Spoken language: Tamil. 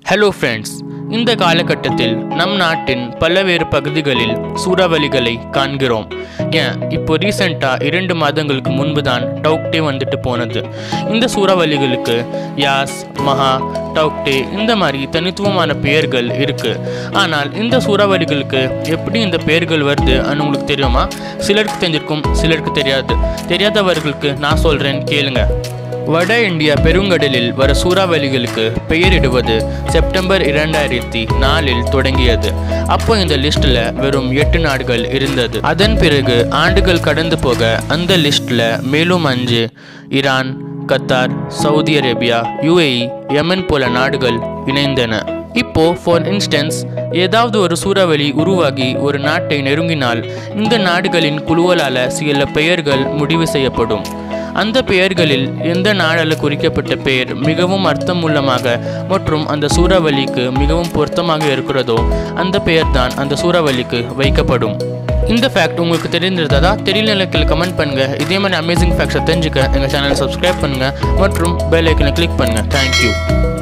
ஹலோ ஃப்ரெண்ட்ஸ் இந்த காலகட்டத்தில் நம் நாட்டின் பல்வேறு பகுதிகளில் சூறாவளிகளை காண்கிறோம் ஏன் இப்போ ரீசெண்டாக இரண்டு மாதங்களுக்கு முன்பு தான் டவுக்டே வந்துட்டு போனது இந்த சூறாவளிகளுக்கு யாஸ் மஹா டவுக்டே இந்த மாதிரி தனித்துவமான பெயர்கள் இருக்கு ஆனால் இந்த சூறாவளிகளுக்கு எப்படி இந்த பெயர்கள் வருது உங்களுக்கு தெரியுமா சிலருக்கு தெரிஞ்சிருக்கும் சிலருக்கு தெரியாது தெரியாதவர்களுக்கு நான் சொல்கிறேன் கேளுங்க வட இந்தியா பெருங்கடலில் வர சூறாவளிகளுக்கு பெயரிடுவது செப்டம்பர் இரண்டாயிரத்தி நாலில் தொடங்கியது அப்போ இந்த லிஸ்ட்ல வெறும் எட்டு நாடுகள் இருந்தது அதன் பிறகு ஆண்டுகள் கடந்து போக அந்த லிஸ்ட்ல மேலும் அஞ்சு Iran Qatar Saudi Arabia UAE Yemen போல நாடுகள் இணைந்தன இப்போ ஃபார் இன்ஸ்டன்ஸ் ஏதாவது ஒரு சூறாவளி உருவாகி ஒரு நாட்டை நெருங்கினால் இந்த நாடுகளின் குழுவலால சில பெயர்கள் முடிவு செய்யப்படும் அந்த பெயர்களில் எந்த நாடால் குறிக்கப்பட்ட பெயர் மிகவும் அர்த்தமுள்ளமாக மற்றும் அந்த சூறாவளிக்கு மிகவும் பொருத்தமாக இருக்கிறதோ அந்த பெயர் தான் அந்த சூறாவளிக்கு வைக்கப்படும் இந்த ஃபேக்ட் உங்களுக்கு தெரிஞ்சிருந்ததா தெரியல கீழே கமெண்ட் பண்ணுங்க இதே மாதிரி அமேசிங் ஃபேக்ட்ஸை தெரிஞ்சுக்க எங்கள் சேனலை சப்ஸ்கிரைப் பண்ணுங்க மற்றும் பெல் ஐக்கனை கிளிக் பண்ணுங்க தேங்க்யூ